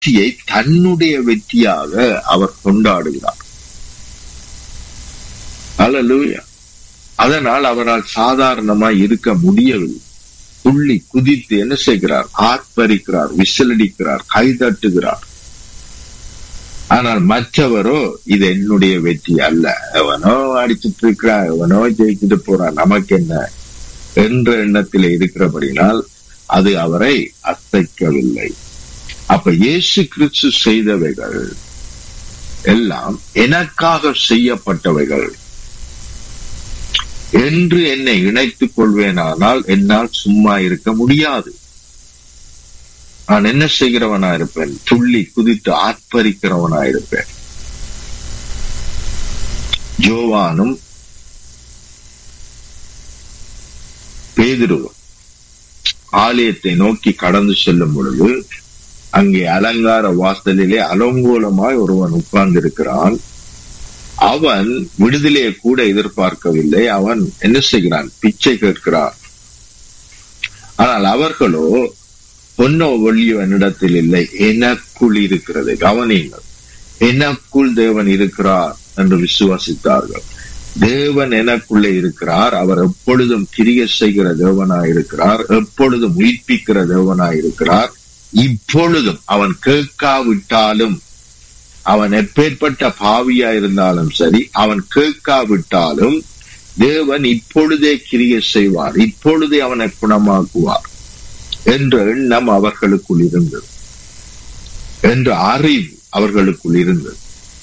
வெற்றியை தன்னுடைய வெற்றியாக அவர் கொண்டாடுகிறார் அல்லேலூயா அதனால் அவரால் சாதாரணமாய் இருக்க முடியவில்லை துள்ளி குதித்து என்ன செய்கிறார் ஆர்ப்பரிக்கிறார் விசிலடிக்கிறார் கைதட்டுகிறார் ஆனால் மற்றவரோ இது என்னுடைய வெற்றி அல்ல எவனோ அடிச்சிட்டு இருக்கிறான் எவனோ ஜெயிச்சுட்டு போறான் நமக்கு என்ன என்ற எண்ணத்தில் இருக்கிறபடினால் அது அவரை அசைக்கவில்லை அப்ப இயேசு கிறிஸ்து செய்தவைகள் எல்லாம் எனக்காக செய்யப்பட்டவைகள் என்று என்னை இணைத்துக் கொள்வேனானால் என்னால் சும்மா இருக்க முடியாது நான் என்ன செய்கிறவனா இருப்பேன் துள்ளி குதித்து ஆர்ப்பரிக்கிறவனா இருப்பேன் ஜோவானும் பேதிருவும் ஆலயத்தை நோக்கி கடந்து செல்லும் பொழுது அங்கே அலங்கார வாசலிலே அலங்கோலமாய் ஒருவன் உட்கார்ந்திருக்கிறான் அவன் விடுதலையை கூட எதிர்பார்க்கவில்லை அவன் என்ன செய்கிறான் பிச்சை கேட்கிறான் ஆனால் அவர்களோ பொன்னோ ஒளியோ என்னிடத்தில் இல்லை எனக்குள் இருக்கிறது கவனியுங்கள் எனக்குள் தேவன் இருக்கிறார் என்று விசுவாசித்தார்கள் தேவன் எனக்குள்ளே இருக்கிறார் அவர் எப்பொழுதும் கிரிய செய்கிற தேவனாய் இருக்கிறார் எப்பொழுதும் உயிர்ப்பிக்கிற தேவனாய் இருக்கிறார் இப்பொழுதும் அவன் கேட்காவிட்டாலும் அவன் எப்பேற்பட்ட பாவியா இருந்தாலும் சரி அவன் கேட்காவிட்டாலும் தேவன் இப்பொழுதே கிரிய செய்வார் இப்பொழுதே அவனை குணமாக்குவார் என்ற எண்ணம் அவர்களுக்குள் இருந்தது என்ற அறிவு அவர்களுக்குள் இருந்தது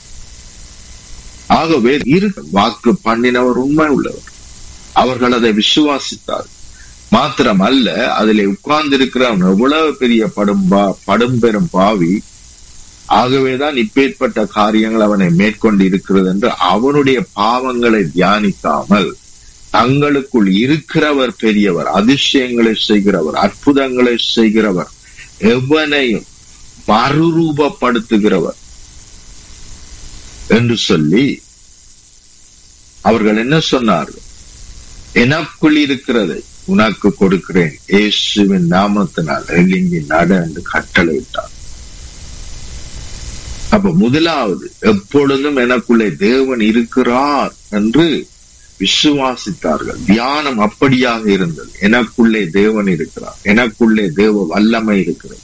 ஆகவே இரு வாக்கு பண்ணினவர் உண்மை உள்ளவர் அவர்கள் அதை விசுவாசித்தார் மாத்திரம் அல்ல அதிலே உட்கார்ந்திருக்கிறவன் எவ்வளவு பெரிய படும்பா படும்பெரும் பாவி ஆகவேதான் இப்பேற்பட்ட காரியங்கள் அவனை மேற்கொண்டு இருக்கிறது என்று அவனுடைய பாவங்களை தியானிக்காமல் தங்களுக்குள் இருக்கிறவர் பெரியவர் அதிசயங்களை செய்கிறவர் அற்புதங்களை செய்கிறவர் எவனையும் மறுரூபப்படுத்துகிறவர் என்று சொல்லி அவர்கள் என்ன சொன்னார்கள் எனக்குள் இருக்கிறதை உனக்கு கொடுக்கிறேன் இயேசுவின் நாமத்தினால் எழுங்கி நட என்று கட்டளையிட்டார் அப்ப முதலாவது எப்பொழுதும் எனக்குள்ளே தேவன் இருக்கிறார் என்று விசுவாசித்தார்கள் தியானம் அப்படியாக இருந்தது எனக்குள்ளே தேவன் இருக்கிறார் எனக்குள்ளே தேவ வல்லமை இருக்கிறது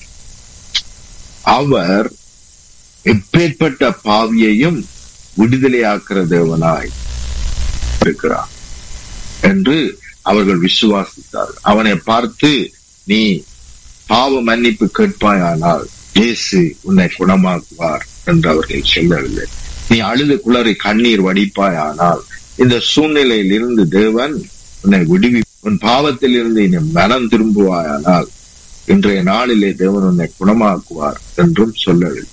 அவர் எப்பேற்பட்ட பாவியையும் விடுதலையாக்குற தேவனாய் இருக்கிறார் என்று அவர்கள் விசுவாசித்தார்கள் அவனை பார்த்து நீ பாவ மன்னிப்பு கேட்பாயானால் இயேசு உன்னை குணமாக்குவார் என்று அவர்கள் சொல்லவில்லை நீ அழுது குளறி கண்ணீர் வடிப்பாயானால் இந்த சூழ்நிலையில் இருந்து தேவன் உன்னை விடுவி உன் பாவத்தில் இருந்து நீ மனம் திரும்புவாயானால் இன்றைய நாளிலே தேவன் உன்னை குணமாக்குவார் என்றும் சொல்லவில்லை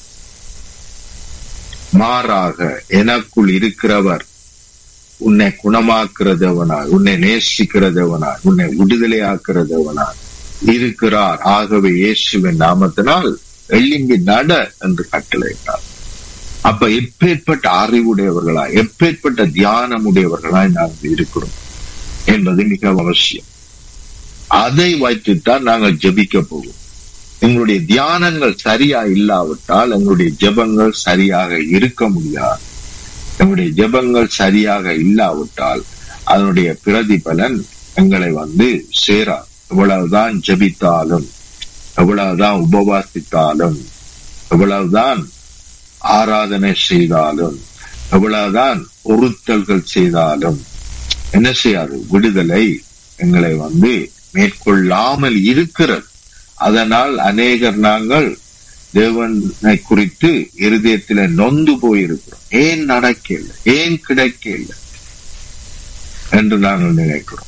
மாறாக எனக்குள் இருக்கிறவர் உன்னை குணமாக்குற தேவனாய் உன்னை நேசிக்கிற தேவனாய் உன்னை விடுதலையாக்குற தேவனாய் இருக்கிறார் ஆகவே இயேசுவின் நாமத்தினால் எள்ளிங்கி நட என்று கட்டளையிட்டார் அப்ப எப்பேற்பட்ட அறிவுடையவர்களாய் எப்பேற்பட்ட தியானம் உடையவர்களாய் நாங்கள் இருக்கிறோம் என்பது மிக அவசியம் அதை வைத்துத்தான் நாங்கள் ஜெபிக்க போவோம் எங்களுடைய தியானங்கள் சரியா இல்லாவிட்டால் எங்களுடைய ஜெபங்கள் சரியாக இருக்க முடியாது எங்களுடைய ஜெபங்கள் சரியாக இல்லாவிட்டால் அதனுடைய பிரதிபலன் எங்களை வந்து சேராது எவ்வளவுதான் ஜெபித்தாலும் எவ்வளவுதான் உபவாசித்தாலும் எவ்வளவுதான் ஆராதனை செய்தாலும் எவ்வளவுதான் பொருத்தல்கள் செய்தாலும் என்ன செய்யாது விடுதலை எங்களை வந்து மேற்கொள்ளாமல் இருக்கிறது அதனால் அநேகர் நாங்கள் தேவனை குறித்து இருதயத்தில நொந்து போயிருக்கிறோம் ஏன் நடக்கல ஏன் கிடைக்கல என்று நாங்கள் நினைக்கிறோம்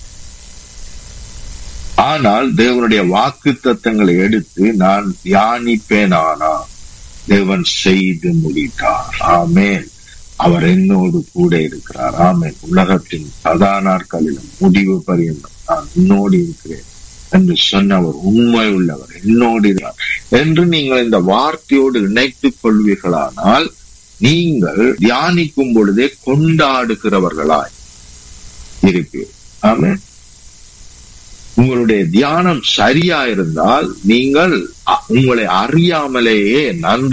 ஆனால் தேவனுடைய வாக்கு தத்தங்களை எடுத்து நான் தியானிப்பேனானா தேவன் செய்து முடித்தார் ஆமேன் அவர் என்னோடு கூட இருக்கிறார் ஆமேன் உலகத்தின் சதா நாட்களிலும் முடிவு பரியந்தம் நான் உன்னோடு இருக்கிறேன் என்று சொன்னவர் உண்மை உள்ளவர் என்னோடு இருக்கிறார் என்று நீங்கள் இந்த வார்த்தையோடு இணைத்துக் கொள்வீர்களானால் நீங்கள் தியானிக்கும் பொழுதே கொண்டாடுகிறவர்களாய் இருப்பீர் ஆமேன் உங்களுடைய தியானம் சரியா இருந்தால் நீங்கள் அ- உங்களை அறியாமலேயே நன்கு